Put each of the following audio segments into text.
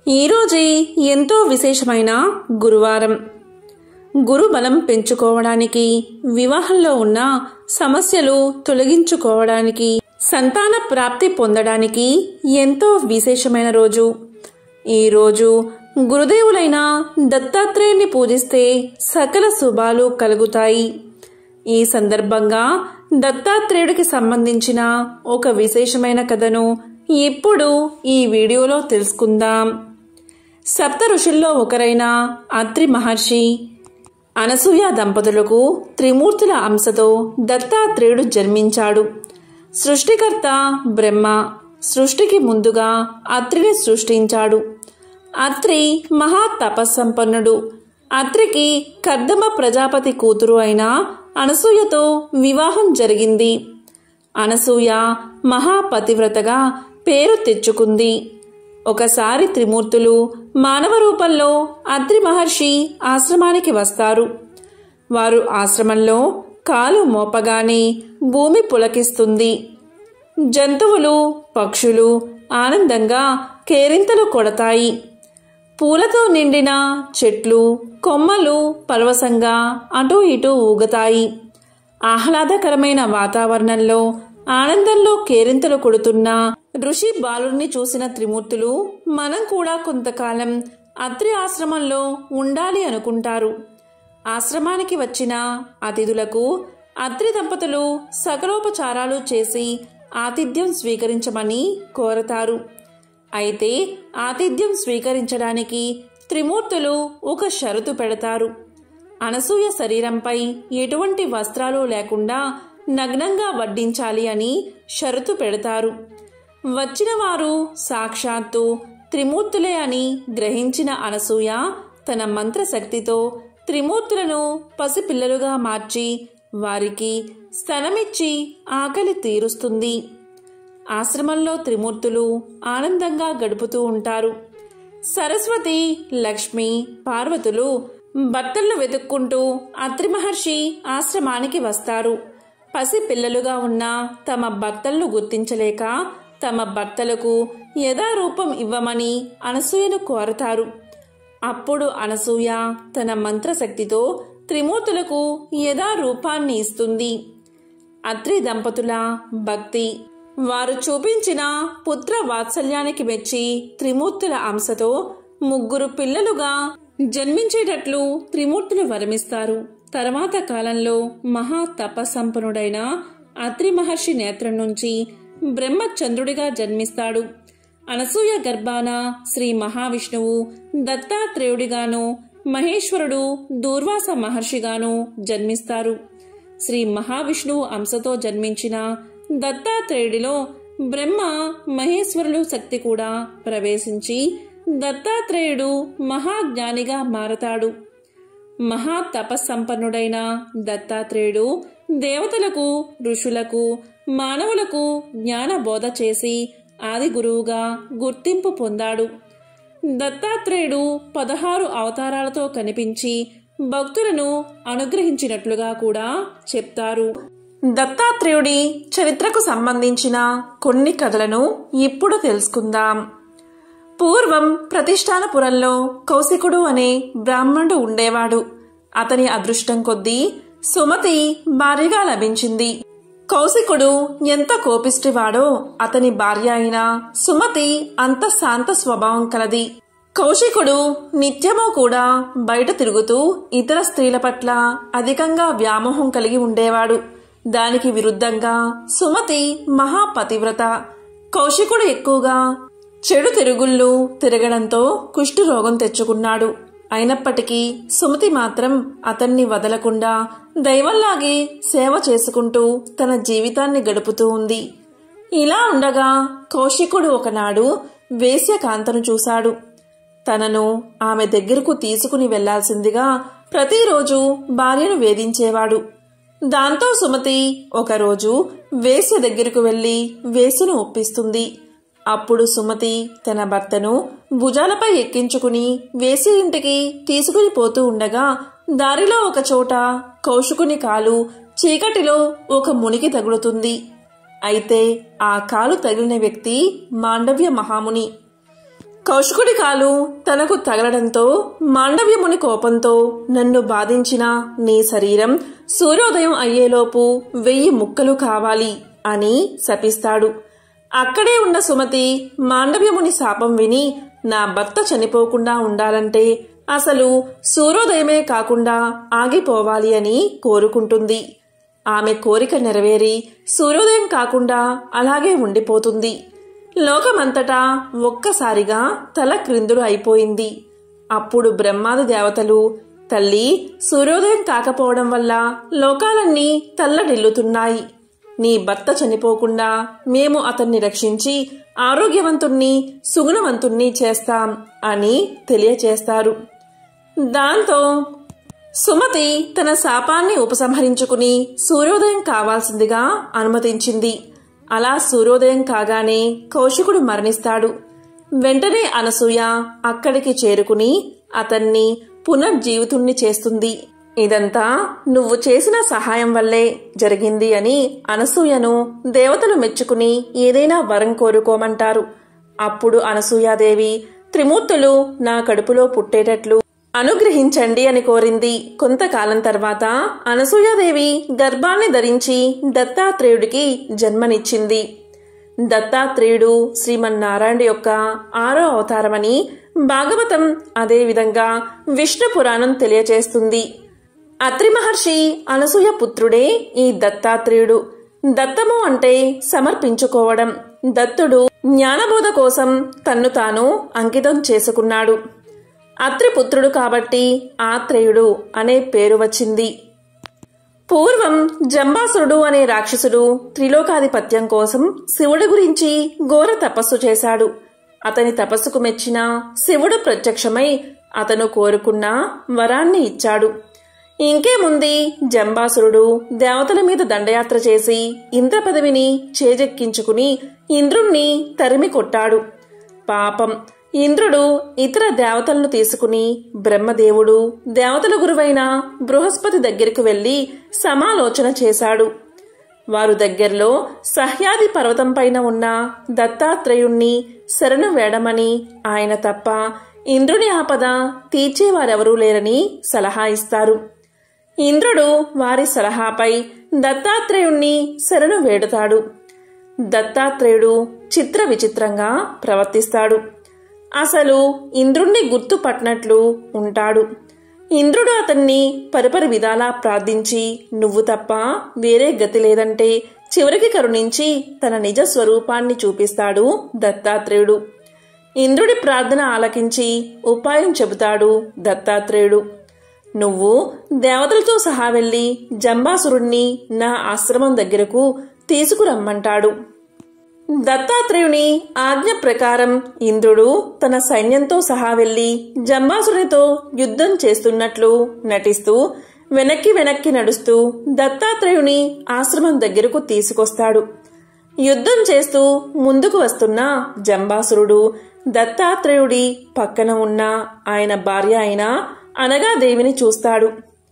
ఈరోజే ఎంతో విశేషమైన గురువారం గురు బలం పెంచుకోవడానికి వివాహంలో ఉన్న సమస్యలు తొలగించుకోవడానికి సంతాన ప్రాప్తి పొందడానికి ఎంతో విశేషమైన రోజు ఈ రోజు గురుదేవులైన దత్తాత్రేయుని పూజిస్తే సకల శుభాలు కలుగుతాయి ఈ సందర్భంగా దత్తాత్రేయుడికి సంబంధించిన ఒక విశేషమైన కథను ఇప్పుడు ఈ వీడియోలో తెలుసుకుందాం సప్త ఋషుల్లో ఒకరైన అత్రి మహర్షి అనసూయ దంపతులకు త్రిమూర్తుల అంశతో దత్తాత్రేయుడు జన్మించాడు సృష్టికర్త బ్రహ్మ సృష్టికి ముందుగా అత్రిని సృష్టించాడు అత్రి మహా తపస్సంపన్నుడు అత్రికి కర్దమ ప్రజాపతి కూతురు అయిన అనసూయతో వివాహం జరిగింది అనసూయ మహాపతివ్రతగా పేరు తెచ్చుకుంది ఒకసారి త్రిమూర్తులు మానవ రూపంలో అత్రి మహర్షి ఆశ్రమానికి వస్తారు వారు ఆశ్రమంలో కాలు మోపగానే భూమి పులకిస్తుంది జంతువులు పక్షులు ఆనందంగా కేరింతలు కొడతాయి పూలతో నిండిన చెట్లు కొమ్మలు పరవశంగా అటూ ఇటూ ఊగుతాయి ఆహ్లాదకరమైన వాతావరణంలో ఆనందంలో కేరింతలు కొడుతున్న ఋషి బాలుని చూసిన త్రిమూర్తులు మనం కూడా కొంతకాలం అత్రి ఆశ్రమంలో ఉండాలి అనుకుంటారు ఆశ్రమానికి వచ్చిన అతిథులకు అత్రి దంపతులు సకలోపచారాలు చేసి ఆతిథ్యం స్వీకరించమని కోరతారు అయితే ఆతిథ్యం స్వీకరించడానికి త్రిమూర్తులు ఒక షరతు పెడతారు అనసూయ శరీరంపై ఎటువంటి వస్త్రాలు లేకుండా నగ్నంగా వడ్డించాలి అని షరతు పెడతారు వచ్చిన వారు సాక్షాత్తు త్రిమూర్తులే అని గ్రహించిన అనసూయ తన మంత్రశక్తితో త్రిమూర్తులను పసిపిల్లలుగా మార్చి వారికి స్తనమిచ్చి ఆకలి తీరుస్తుంది ఆశ్రమంలో త్రిమూర్తులు ఆనందంగా గడుపుతూ ఉంటారు సరస్వతి లక్ష్మి పార్వతులు భర్తలను వెతుక్కుంటూ అత్రి మహర్షి ఆశ్రమానికి వస్తారు పసి పిల్లలుగా ఉన్న తమ భర్తలను గుర్తించలేక తమ భర్తలకు యథారూపం ఇవ్వమని అనసూయను కోరతారు అప్పుడు అనసూయ తన మంత్రశక్తితో త్రిమూర్తులకు యథారూపాన్ని ఇస్తుంది అత్రి దంపతుల భక్తి వారు చూపించిన పుత్ర వాత్సల్యానికి మెచ్చి త్రిమూర్తుల అంశతో ముగ్గురు పిల్లలుగా జన్మించేటట్లు త్రిమూర్తులు వరమిస్తారు తర్వాత కాలంలో మహా తపస్సంపన్నుడైన అత్రి మహర్షి నేత్రం నుంచి బ్రహ్మచంద్రుడిగా జన్మిస్తాడు అనసూయ గర్భాన శ్రీ మహావిష్ణువు దత్తాత్రేయుడిగాను మహేశ్వరుడు దూర్వాస మహర్షిగాను జన్మిస్తారు శ్రీ మహావిష్ణువు అంశతో జన్మించిన దత్తాత్రేయుడిలో బ్రహ్మ మహేశ్వరులు శక్తి కూడా ప్రవేశించి దత్తాత్రేయుడు మహాజ్ఞానిగా మారతాడు మహా తపస్సంపన్నుడైన దత్తాత్రేయుడు దేవతలకు ఋషులకు మానవులకు జ్ఞాన బోధ చేసి ఆది గురువుగా గుర్తింపు పొందాడు దత్తాత్రేయుడు పదహారు అవతారాలతో కనిపించి భక్తులను అనుగ్రహించినట్లుగా కూడా చెప్తారు దత్తాత్రేయుడి చరిత్రకు సంబంధించిన కొన్ని కథలను ఇప్పుడు తెలుసుకుందాం పూర్వం ప్రతిష్టానపురంలో కౌశికుడు అనే బ్రాహ్మణుడు ఉండేవాడు అతని అదృష్టం కొద్దీ సుమతి భార్యగా లభించింది కౌశికుడు ఎంత కోపిష్టివాడో అతని భార్య అయిన సుమతి అంత శాంత స్వభావం కలది కౌశికుడు నిత్యము కూడా బయట తిరుగుతూ ఇతర స్త్రీల పట్ల అధికంగా వ్యామోహం కలిగి ఉండేవాడు దానికి విరుద్ధంగా సుమతి మహాపతివ్రత కౌశికుడు ఎక్కువగా చెడు తిరుగుళ్ళు తిరగడంతో కుష్టు రోగం తెచ్చుకున్నాడు అయినప్పటికీ సుమతి మాత్రం అతన్ని వదలకుండా దైవంలాగే సేవ చేసుకుంటూ తన జీవితాన్ని గడుపుతూ ఉంది ఇలా ఉండగా కౌశికుడు ఒకనాడు వేశ్యకాంతను చూశాడు తనను ఆమె దగ్గరకు తీసుకుని వెళ్లాల్సిందిగా ప్రతిరోజు భార్యను వేధించేవాడు దాంతో సుమతి ఒకరోజు వేశ్య దగ్గరకు వెళ్లి వేసును ఒప్పిస్తుంది అప్పుడు సుమతి తన భర్తను భుజాలపై ఎక్కించుకుని వేసి ఇంటికి తీసుకుని పోతూ ఉండగా దారిలో ఒక చోట కౌశికుని కాలు చీకటిలో ఒక మునికి తగులుతుంది అయితే ఆ కాలు తగిలిన వ్యక్తి మాండవ్య మహాముని కౌశికుడి కాలు తనకు తగలడంతో మాండవ్యముని కోపంతో నన్ను బాధించిన నీ శరీరం సూర్యోదయం అయ్యేలోపు వెయ్యి ముక్కలు కావాలి అని శపిస్తాడు అక్కడే ఉన్న సుమతి మాండవ్యముని శాపం విని నా భర్త చనిపోకుండా ఉండాలంటే అసలు సూర్యోదయమే కాకుండా ఆగిపోవాలి అని కోరుకుంటుంది ఆమె కోరిక నెరవేరి సూర్యోదయం కాకుండా అలాగే ఉండిపోతుంది లోకమంతటా ఒక్కసారిగా తల క్రిందులు అయిపోయింది అప్పుడు బ్రహ్మాది దేవతలు తల్లి సూర్యోదయం కాకపోవడం వల్ల లోకాలన్నీ తల్లడిల్లుతున్నాయి నీ భర్త చనిపోకుండా మేము అతన్ని రక్షించి ఆరోగ్యవంతుణ్ణి సుగుణవంతుణ్ణి చేస్తాం అని తెలియచేస్తారు దాంతో సుమతి తన శాపాన్ని ఉపసంహరించుకుని సూర్యోదయం కావాల్సిందిగా అనుమతించింది అలా సూర్యోదయం కాగానే కౌశికుడు మరణిస్తాడు వెంటనే అనసూయ అక్కడికి చేరుకుని అతన్ని పునర్జీవితుణ్ణి చేస్తుంది ఇదంతా నువ్వు చేసిన సహాయం వల్లే జరిగింది అని అనసూయను దేవతలు మెచ్చుకుని ఏదైనా వరం కోరుకోమంటారు అప్పుడు అనసూయాదేవి త్రిమూర్తులు నా కడుపులో పుట్టేటట్లు అనుగ్రహించండి అని కోరింది కొంతకాలం తర్వాత అనసూయాదేవి గర్భాన్ని ధరించి దత్తాత్రేయుడికి జన్మనిచ్చింది దత్తాత్రేయుడు శ్రీమన్నారాయణుడి యొక్క ఆరో అవతారమని భాగవతం అదేవిధంగా విష్ణు పురాణం తెలియచేస్తుంది అత్రి మహర్షి అనసూయ పుత్రుడే ఈ దత్తాత్రేయుడు దత్తము అంటే సమర్పించుకోవడం దత్తుడు జ్ఞానబోధ కోసం తన్ను తాను అంకితం చేసుకున్నాడు అత్రి పుత్రుడు కాబట్టి ఆత్రేయుడు అనే పేరు వచ్చింది పూర్వం జంబాసురుడు అనే రాక్షసుడు త్రిలోకాధిపత్యం కోసం శివుడి గురించి ఘోర తపస్సు చేశాడు అతని తపస్సుకు మెచ్చిన శివుడు ప్రత్యక్షమై అతను కోరుకున్న వరాన్ని ఇచ్చాడు ఇంకేముంది జంబాసురుడు దేవతల మీద దండయాత్ర చేసి ఇంద్ర పదవిని చేజెక్కించుకుని ఇంద్రుణ్ణి తరిమి కొట్టాడు పాపం ఇంద్రుడు ఇతర దేవతలను తీసుకుని బ్రహ్మదేవుడు దేవతల గురువైన బృహస్పతి దగ్గరికి వెళ్లి సమాలోచన చేశాడు వారు దగ్గరలో సహ్యాది పర్వతం పైన ఉన్న దత్తాత్రేయుణ్ణి శరణు వేడమని ఆయన తప్ప ఇంద్రుని ఆపద తీర్చేవారెవరూ లేరని సలహా ఇస్తారు ఇంద్రుడు వారి సలహాపై దత్తాత్రేయుణ్ణి శరణు వేడుతాడు దత్తాత్రేయుడు చిత్ర విచిత్రంగా ప్రవర్తిస్తాడు అసలు ఇంద్రుణ్ణి గుర్తుపట్టినట్లు ఉంటాడు ఇంద్రుడు అతన్ని పరిపరి విధాలా ప్రార్థించి నువ్వు తప్ప వేరే గతి లేదంటే చివరికి కరుణించి తన నిజ స్వరూపాన్ని చూపిస్తాడు దత్తాత్రేయుడు ఇంద్రుడి ప్రార్థన ఆలకించి ఉపాయం చెబుతాడు దత్తాత్రేయుడు నువ్వు దేవతలతో సహా వెళ్లి జంబాసురుణ్ణి నా ఆశ్రమం దగ్గరకు తీసుకురమ్మంటాడు దత్తాత్రేయుని ఆజ్ఞ ప్రకారం ఇంద్రుడు తన సైన్యంతో సహా వెళ్లి జంబాసురునితో యుద్ధం చేస్తున్నట్లు నటిస్తూ వెనక్కి వెనక్కి నడుస్తూ దత్తాత్రేయుని ఆశ్రమం దగ్గరకు తీసుకొస్తాడు యుద్ధం చేస్తూ ముందుకు వస్తున్న జంబాసురుడు దత్తాత్రేయుడి పక్కన ఉన్న ఆయన భార్య అయిన అనగాదేవిని చూస్తాడు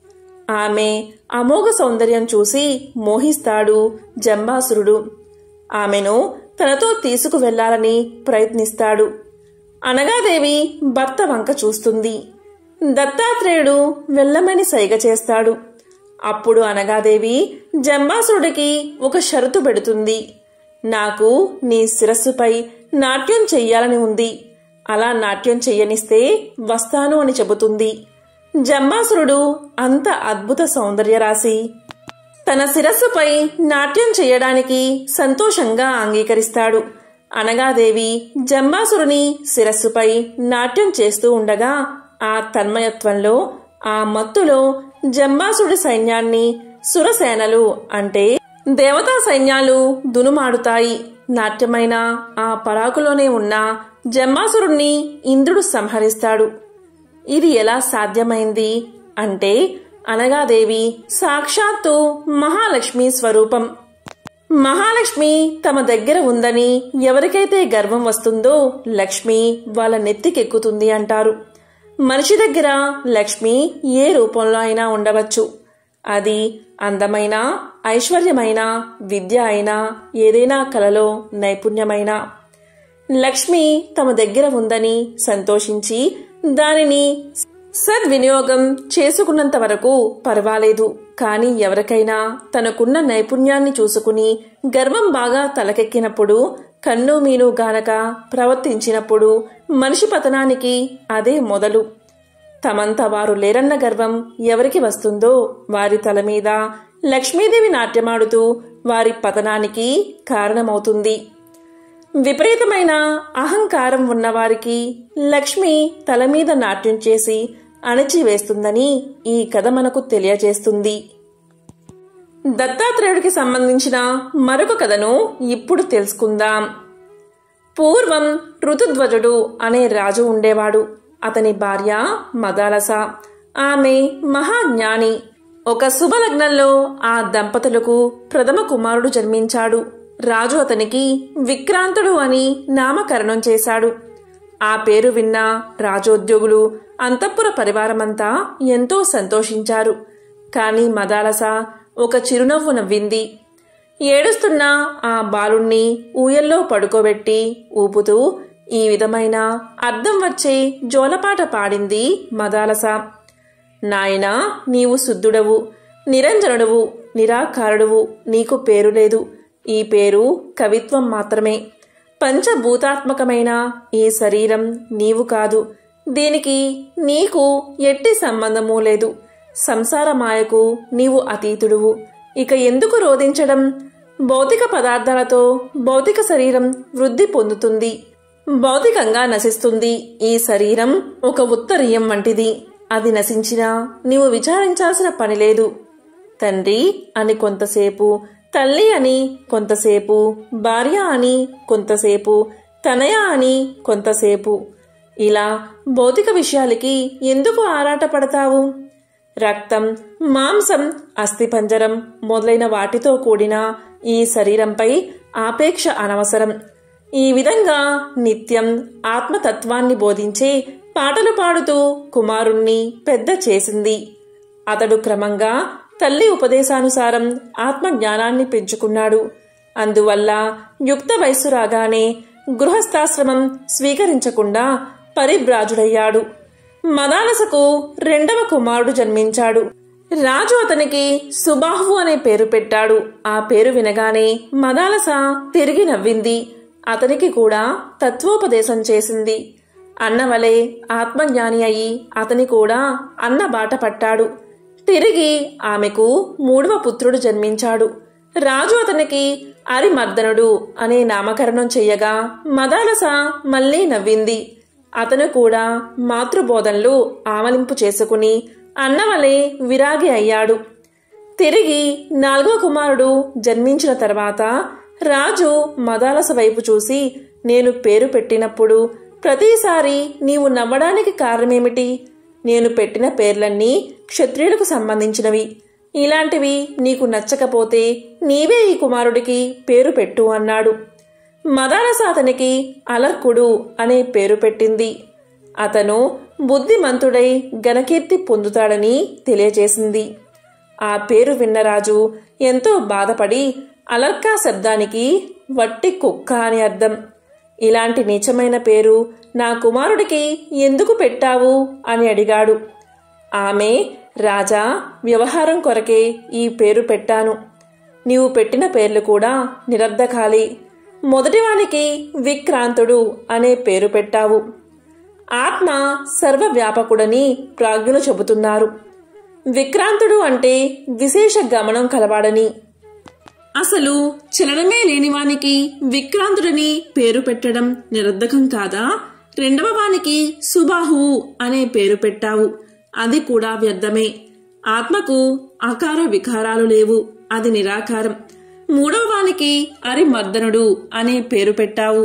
ఆమె అమోఘ సౌందర్యం చూసి మోహిస్తాడు జంబాసురుడు ఆమెను తనతో తీసుకువెళ్లాలని ప్రయత్నిస్తాడు అనగాదేవి భర్త వంక చూస్తుంది దత్తాత్రేయుడు వెళ్ళమని సైగ చేస్తాడు అప్పుడు అనగాదేవి జంబాసురుడికి ఒక షరతు పెడుతుంది నాకు నీ శిరస్సుపై నాట్యం చెయ్యాలని ఉంది అలా నాట్యం చెయ్యనిస్తే వస్తాను అని చెబుతుంది జంబాసురుడు అంత అద్భుత సౌందర్యరాశి తన శిరస్సుపై నాట్యం చేయడానికి సంతోషంగా అంగీకరిస్తాడు అనగాదేవి జంబాసురుని శిరస్సుపై నాట్యం చేస్తూ ఉండగా ఆ తన్మయత్వంలో ఆ మత్తులో జంబాసుడి సైన్యాన్ని సురసేనలు అంటే దేవతా సైన్యాలు దునుమాడుతాయి నాట్యమైన ఆ పరాకులోనే ఉన్న జంబాసురుణ్ణి ఇంద్రుడు సంహరిస్తాడు ఇది ఎలా సాధ్యమైంది అంటే అనగాదేవి సాక్షాత్తు మహాలక్ష్మి స్వరూపం మహాలక్ష్మి తమ దగ్గర ఉందని ఎవరికైతే గర్వం వస్తుందో లక్ష్మి వాళ్ళ నెత్తికెక్కుతుంది అంటారు మనిషి దగ్గర లక్ష్మి ఏ రూపంలో అయినా ఉండవచ్చు అది అందమైన ఐశ్వర్యమైన విద్య అయినా ఏదైనా కలలో నైపుణ్యమైనా లక్ష్మి తమ దగ్గర ఉందని సంతోషించి దానిని సద్వినియోగం చేసుకున్నంత వరకు పర్వాలేదు కానీ ఎవరికైనా తనకున్న నైపుణ్యాన్ని చూసుకుని గర్వం బాగా తలకెక్కినప్పుడు కన్ను మీను గానక ప్రవర్తించినప్పుడు మనిషి పతనానికి అదే మొదలు తమంత వారు లేరన్న గర్వం ఎవరికి వస్తుందో వారి తల మీద లక్ష్మీదేవి నాట్యమాడుతూ వారి పతనానికి కారణమవుతుంది విపరీతమైన అహంకారం ఉన్నవారికి లక్ష్మి తల మీద నాట్యం చేసి అణచివేస్తుందని ఈ కథ మనకు తెలియజేస్తుంది దత్తాత్రేయుడికి సంబంధించిన మరొక కథను ఇప్పుడు తెలుసుకుందాం పూర్వం ఋతుధ్వజుడు అనే రాజు ఉండేవాడు అతని భార్య మదాలస ఆమె మహాజ్ఞాని ఒక శుభలగ్నంలో ఆ దంపతులకు ప్రథమ కుమారుడు జన్మించాడు రాజు అతనికి విక్రాంతుడు అని నామకరణం చేశాడు ఆ పేరు విన్న రాజోద్యోగులు అంతఃపుర పరివారమంతా ఎంతో సంతోషించారు కాని మదాలస ఒక చిరునవ్వు నవ్వింది ఏడుస్తున్న ఆ బాలుణ్ణి ఊయల్లో పడుకోబెట్టి ఊపుతూ ఈ విధమైన అర్థం వచ్చే జోలపాట పాడింది మదాలస నాయనా నీవు శుద్ధుడవు నిరంజనుడవు నిరాకారుడువు నీకు పేరు లేదు ఈ పేరు కవిత్వం మాత్రమే పంచభూతాత్మకమైన ఈ శరీరం నీవు కాదు దీనికి నీకు ఎట్టి సంబంధమూ లేదు సంసార మాయకు నీవు అతీతుడువు ఇక ఎందుకు రోధించడం భౌతిక పదార్థాలతో భౌతిక శరీరం వృద్ధి పొందుతుంది భౌతికంగా నశిస్తుంది ఈ శరీరం ఒక ఉత్తరీయం వంటిది అది నశించినా నీవు విచారించాల్సిన పని లేదు తండ్రి అని కొంతసేపు తల్లి అని కొంతసేపు భార్య అని కొంతసేపు తనయ అని కొంతసేపు ఇలా భౌతిక విషయాలకి ఎందుకు ఆరాటపడతావు రక్తం మాంసం అస్థిపంజరం మొదలైన వాటితో కూడిన ఈ శరీరంపై ఆపేక్ష అనవసరం ఈ విధంగా నిత్యం ఆత్మతత్వాన్ని బోధించే పాటలు పాడుతూ కుమారుణ్ణి పెద్ద చేసింది అతడు క్రమంగా తల్లి ఉపదేశానుసారం ఆత్మజ్ఞానాన్ని పెంచుకున్నాడు అందువల్ల యుక్త వయస్సు రాగానే గృహస్థాశ్రమం స్వీకరించకుండా పరిభ్రాజుడయ్యాడు మదాలసకు రెండవ కుమారుడు జన్మించాడు రాజు అతనికి సుబాహు అనే పేరు పెట్టాడు ఆ పేరు వినగానే మదాలస తిరిగి నవ్వింది అతనికి కూడా తత్వోపదేశం చేసింది అన్నవలే ఆత్మజ్ఞాని అయి అతని కూడా అన్న బాట పట్టాడు తిరిగి ఆమెకు మూడవ పుత్రుడు జన్మించాడు రాజు అతనికి అరిమర్దనుడు అనే నామకరణం చెయ్యగా మదాలస మళ్ళీ నవ్వింది అతను కూడా మాతృబోధనలు ఆమలింపు చేసుకుని అన్నవలే విరాగి అయ్యాడు తిరిగి నాలుగో కుమారుడు జన్మించిన తర్వాత రాజు మదాలస వైపు చూసి నేను పేరు పెట్టినప్పుడు ప్రతిసారి నీవు నవ్వడానికి కారణమేమిటి నేను పెట్టిన పేర్లన్నీ క్షత్రియులకు సంబంధించినవి ఇలాంటివి నీకు నచ్చకపోతే నీవే ఈ కుమారుడికి పేరు పెట్టు అన్నాడు మదాలస అతనికి అలర్కుడు అనే పేరు పెట్టింది అతను బుద్ధిమంతుడై ఘనకీర్తి పొందుతాడని తెలియజేసింది ఆ పేరు విన్న రాజు ఎంతో బాధపడి అలర్కా శబ్దానికి వట్టి కుక్క అని అర్థం ఇలాంటి నీచమైన పేరు నా కుమారుడికి ఎందుకు పెట్టావు అని అడిగాడు ఆమె రాజా వ్యవహారం కొరకే ఈ పేరు పెట్టాను నీవు పెట్టిన పేర్లు కూడా నిరర్ధకాలే మొదటివానికి విక్రాంతుడు అనే పేరు పెట్టావు ఆత్మ సర్వవ్యాపకుడని ప్రాజ్ఞులు చెబుతున్నారు విక్రాంతుడు అంటే విశేష గమనం కలవాడని అసలు చలనమే లేనివానికి విక్రాంతుడని పేరు పెట్టడం నిరర్ధకం కాదా రెండవ వానికి సుబాహు అనే పేరు పెట్టావు అది కూడా వ్యర్థమే ఆత్మకు ఆకార వికారాలు లేవు అది నిరాకారం మూడవ వానికి అరిమర్దనుడు అనే పేరు పెట్టావు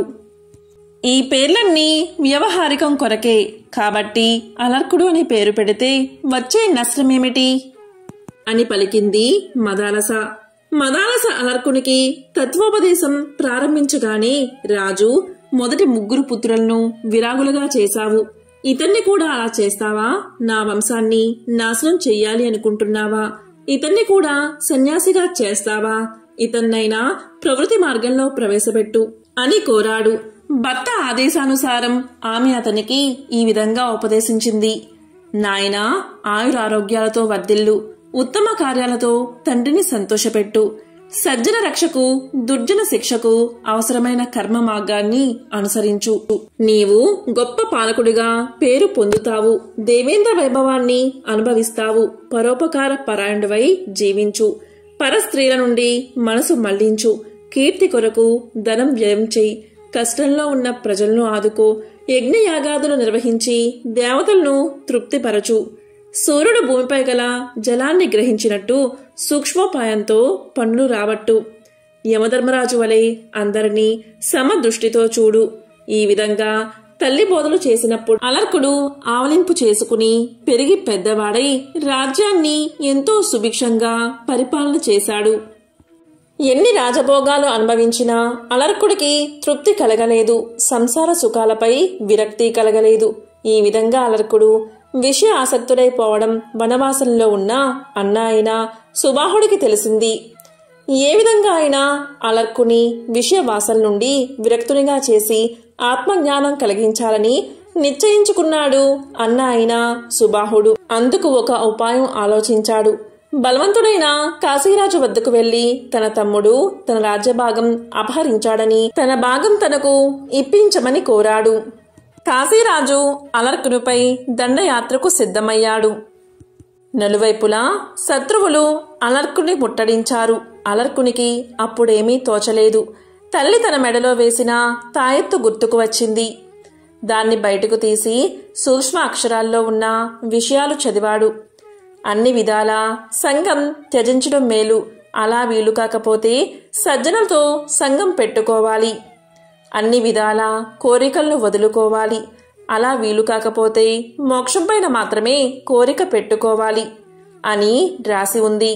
ఈ పేర్లన్నీ వ్యవహారికం కొరకే కాబట్టి అలర్కుడు అని పేరు పెడితే వచ్చే నష్టమేమిటి అని పలికింది మదాలస మదాలస అలర్కునికి తత్వోపదేశం ప్రారంభించగానే రాజు మొదటి ముగ్గురు పుత్రులను విరాగులుగా చేశావు ఇతన్ని కూడా అలా చేస్తావా నా వంశాన్ని నాశనం చెయ్యాలి అనుకుంటున్నావా ఇతన్ని కూడా సన్యాసిగా చేస్తావా ఇతన్నైనా ప్రవృత్తి మార్గంలో ప్రవేశపెట్టు అని కోరాడు భర్త ఆదేశానుసారం ఆమె అతనికి ఈ విధంగా ఉపదేశించింది నాయనా ఆయురారోగ్యాలతో వర్ధిల్లు ఉత్తమ కార్యాలతో తండ్రిని సంతోషపెట్టు సజ్జన రక్షకు దుర్జన శిక్షకు అవసరమైన కర్మ మార్గాన్ని అనుసరించు నీవు గొప్ప పాలకుడిగా పేరు పొందుతావు దేవేంద్ర వైభవాన్ని అనుభవిస్తావు పరోపకార పరాయణుడివై జీవించు పరస్త్రీల నుండి మనసు మళ్లించు కీర్తి కొరకు ధనం వ్యయం చేయి కష్టంలో ఉన్న ప్రజలను ఆదుకో యజ్ఞయాగాదులు నిర్వహించి దేవతలను తృప్తిపరచు సూర్యుడు భూమిపై గల జలాన్ని గ్రహించినట్టు సూక్ష్మోపాయంతో పనులు రాబట్టు యమధర్మరాజు వలె అందరినీ సమదృష్టితో చూడు ఈ విధంగా తల్లి బోధలు చేసినప్పుడు అలర్కుడు ఆవలింపు చేసుకుని పెరిగి పెద్దవాడై రాజ్యాన్ని ఎంతో సుభిక్షంగా పరిపాలన చేశాడు ఎన్ని రాజభోగాలు అనుభవించినా అలర్కుడికి తృప్తి కలగలేదు సంసార సుఖాలపై విరక్తి కలగలేదు ఈ విధంగా అలర్కుడు విషయ ఆసక్తుడైపోవడం వనవాసంలో ఉన్న అన్న అయిన సుబాహుడికి తెలిసింది ఏ విధంగా అయినా అలర్కుని విషయ వాసన నుండి విరక్తునిగా చేసి ఆత్మజ్ఞానం కలిగించాలని నిశ్చయించుకున్నాడు అన్న అయిన సుబాహుడు అందుకు ఒక ఉపాయం ఆలోచించాడు బలవంతుడైన కాశీరాజు వద్దకు వెళ్లి తన తమ్ముడు తన రాజ్యభాగం అపహరించాడని తన భాగం తనకు ఇప్పించమని కోరాడు కాశీరాజు అలర్కునిపై దండయాత్రకు సిద్ధమయ్యాడు నలువైపులా శత్రువులు అలర్కుని ముట్టడించారు అలర్కునికి అప్పుడేమీ తోచలేదు తల్లి తన మెడలో వేసిన తాయెత్తు గుర్తుకు వచ్చింది దాన్ని బయటకు తీసి సూక్ష్మ అక్షరాల్లో ఉన్న విషయాలు చదివాడు అన్ని విధాలా సంఘం త్యజించడం మేలు అలా వీలు కాకపోతే సజ్జనులతో సంఘం పెట్టుకోవాలి అన్ని విధాల కోరికలను వదులుకోవాలి అలా వీలు కాకపోతే మోక్షం పైన మాత్రమే కోరిక పెట్టుకోవాలి అని రాసి ఉంది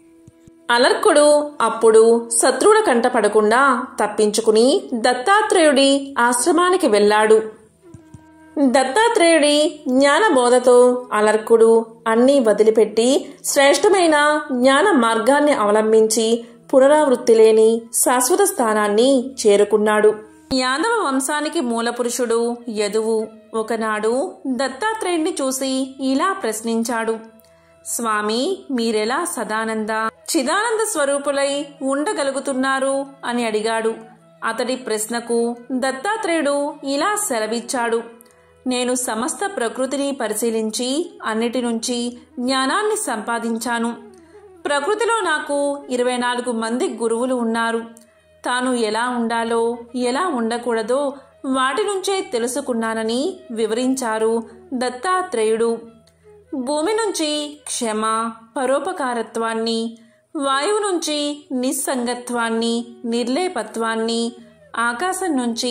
అలర్కుడు అప్పుడు శత్రువుల కంట పడకుండా తప్పించుకుని దత్తాత్రేయుడి ఆశ్రమానికి వెళ్ళాడు దత్తాత్రేయుడి జ్ఞానబోధతో అలర్కుడు అన్నీ వదిలిపెట్టి శ్రేష్టమైన జ్ఞాన మార్గాన్ని అవలంబించి పునరావృత్తి లేని శాశ్వత స్థానాన్ని చేరుకున్నాడు యాదవ వంశానికి మూలపురుషుడు యదువు ఒకనాడు దత్తాత్రేయుడిని చూసి ఇలా ప్రశ్నించాడు స్వామి మీరెలా సదానంద చిదానంద స్వరూపులై ఉండగలుగుతున్నారు అని అడిగాడు అతడి ప్రశ్నకు దత్తాత్రేయుడు ఇలా సెలవిచ్చాడు నేను సమస్త ప్రకృతిని పరిశీలించి అన్నిటి నుంచి జ్ఞానాన్ని సంపాదించాను ప్రకృతిలో నాకు ఇరవై నాలుగు మంది గురువులు ఉన్నారు తాను ఎలా ఉండాలో ఎలా ఉండకూడదో వాటి నుంచే తెలుసుకున్నానని వివరించారు దత్తాత్రేయుడు భూమి నుంచి క్షమ పరోపకారత్వాన్ని వాయువు నుంచి నిస్సంగత్వాన్ని నిర్లేపత్వాన్ని ఆకాశం నుంచి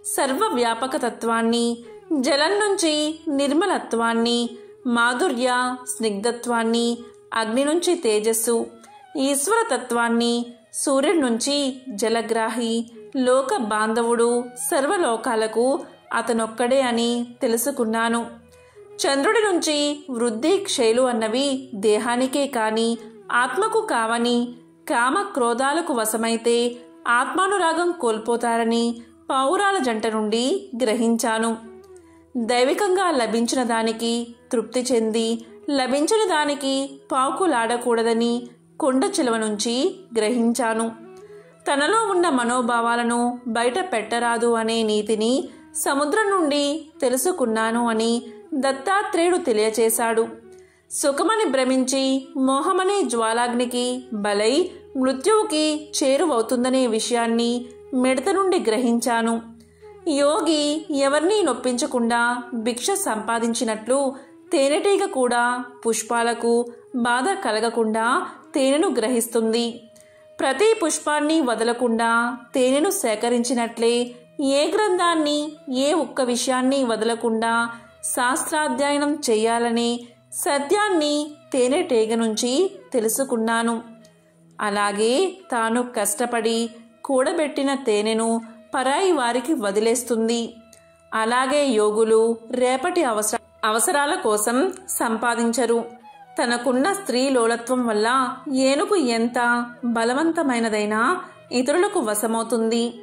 సర్వవ్యాపకతత్వాన్ని జలం నుంచి నిర్మలత్వాన్ని మాధుర్య స్నిగ్ధత్వాన్ని అగ్ని నుంచి తేజస్సు ఈశ్వరతత్వాన్ని సూర్యుడి నుంచి జలగ్రాహి లోక బాంధవుడు సర్వలోకాలకు అతనొక్కడే అని తెలుసుకున్నాను చంద్రుడి నుంచి వృద్ధి క్షయలు అన్నవి దేహానికే కాని ఆత్మకు కావని కామ క్రోధాలకు వశమైతే ఆత్మానురాగం కోల్పోతారని పౌరాల జంట నుండి గ్రహించాను దైవికంగా లభించిన దానికి తృప్తి చెంది లభించని దానికి పాకులాడకూడదని కొండ చిలువ నుంచి గ్రహించాను తనలో ఉన్న మనోభావాలను బయట పెట్టరాదు అనే నీతిని సముద్రం నుండి తెలుసుకున్నాను అని దత్తాత్రేయుడు తెలియచేశాడు సుఖమని భ్రమించి మోహమనే జ్వాలాగ్నికి బలై మృత్యువుకి చేరువవుతుందనే విషయాన్ని మిడత నుండి గ్రహించాను యోగి ఎవరినీ నొప్పించకుండా భిక్ష సంపాదించినట్లు తేనెటీగ కూడా పుష్పాలకు బాధ కలగకుండా తేనెను గ్రహిస్తుంది ప్రతి పుష్పాన్ని వదలకుండా తేనెను సేకరించినట్లే ఏ గ్రంథాన్ని ఏ ఒక్క విషయాన్ని వదలకుండా శాస్త్రాధ్యయనం చేయాలనే సత్యాన్ని తేనెటీగ నుంచి తెలుసుకున్నాను అలాగే తాను కష్టపడి కూడబెట్టిన తేనెను పరాయి వారికి వదిలేస్తుంది అలాగే యోగులు రేపటి అవసర అవసరాల కోసం సంపాదించరు తనకున్న స్త్రీ లోలత్వం వల్ల ఏనుగు ఎంత బలవంతమైనదైనా ఇతరులకు వశమవుతుంది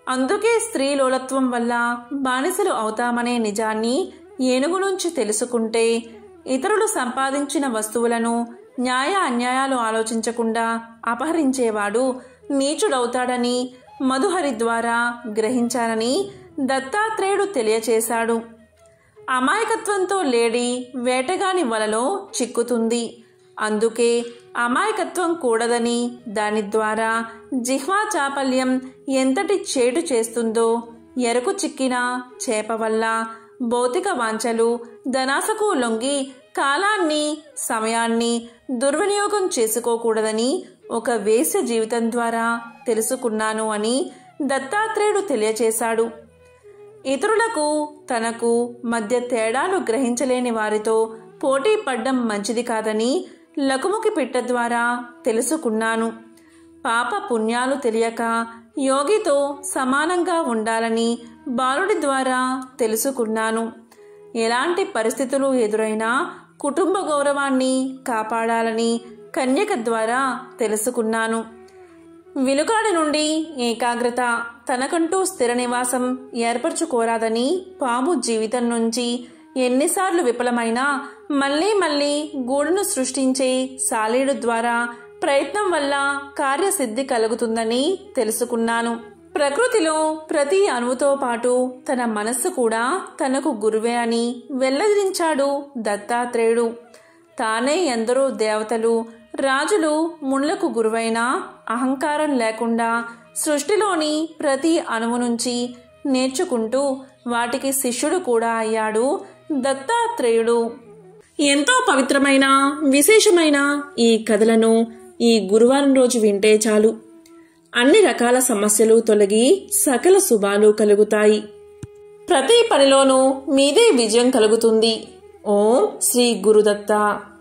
అందుకే స్త్రీ లోలత్వం వల్ల బానిసలు అవుతామనే నిజాన్ని ఏనుగు నుంచి తెలుసుకుంటే ఇతరులు సంపాదించిన వస్తువులను న్యాయ అన్యాయాలు ఆలోచించకుండా అపహరించేవాడు నీచుడవుతాడని మధుహరి ద్వారా గ్రహించానని దత్తాత్రేయుడు తెలియచేశాడు అమాయకత్వంతో లేడి వేటగాని వలలో చిక్కుతుంది అందుకే అమాయకత్వం కూడదని దాని ద్వారా జిహ్వా చాపల్యం ఎంతటి చేటు చేస్తుందో ఎరకు చిక్కిన చేప వల్ల భౌతిక వాంఛలు ధనాసకు లొంగి కాలాన్ని సమయాన్ని దుర్వినియోగం చేసుకోకూడదని ఒక వేశ్య జీవితం ద్వారా తెలుసుకున్నాను అని దత్తాత్రేయుడు తెలియచేశాడు ఇతరులకు తనకు మధ్య తేడాలు గ్రహించలేని వారితో పోటీ పడ్డం మంచిది కాదని లకుముకి పిట్ట ద్వారా తెలుసుకున్నాను పాప పుణ్యాలు తెలియక యోగితో సమానంగా ఉండాలని బాలుడి ద్వారా తెలుసుకున్నాను ఎలాంటి పరిస్థితులు ఎదురైనా కుటుంబ గౌరవాన్ని కాపాడాలని కన్యక ద్వారా తెలుసుకున్నాను విలుకాడి నుండి ఏకాగ్రత తనకంటూ స్థిర నివాసం ఏర్పరచుకోరాదని పాము జీవితం నుంచి ఎన్నిసార్లు విఫలమైనా మళ్ళీ మళ్ళీ గూడును సృష్టించే సాలీడు ద్వారా ప్రయత్నం వల్ల కార్యసిద్ధి కలుగుతుందని తెలుసుకున్నాను ప్రకృతిలో ప్రతి అణువుతో పాటు తన మనస్సు కూడా తనకు గురువే అని వెల్లడించాడు దత్తాత్రేయుడు తానే ఎందరో దేవతలు రాజులు మునులకు గురువైన అహంకారం లేకుండా సృష్టిలోని ప్రతి అణువు నుంచి నేర్చుకుంటూ వాటికి శిష్యుడు కూడా అయ్యాడు దత్తాత్రేయుడు ఎంతో పవిత్రమైన విశేషమైన ఈ కథలను ఈ గురువారం రోజు వింటే చాలు అన్ని రకాల సమస్యలు తొలగి సకల శుభాలు కలుగుతాయి ప్రతి పనిలోనూ మీదే విజయం కలుగుతుంది ఓం శ్రీ గురుదత్త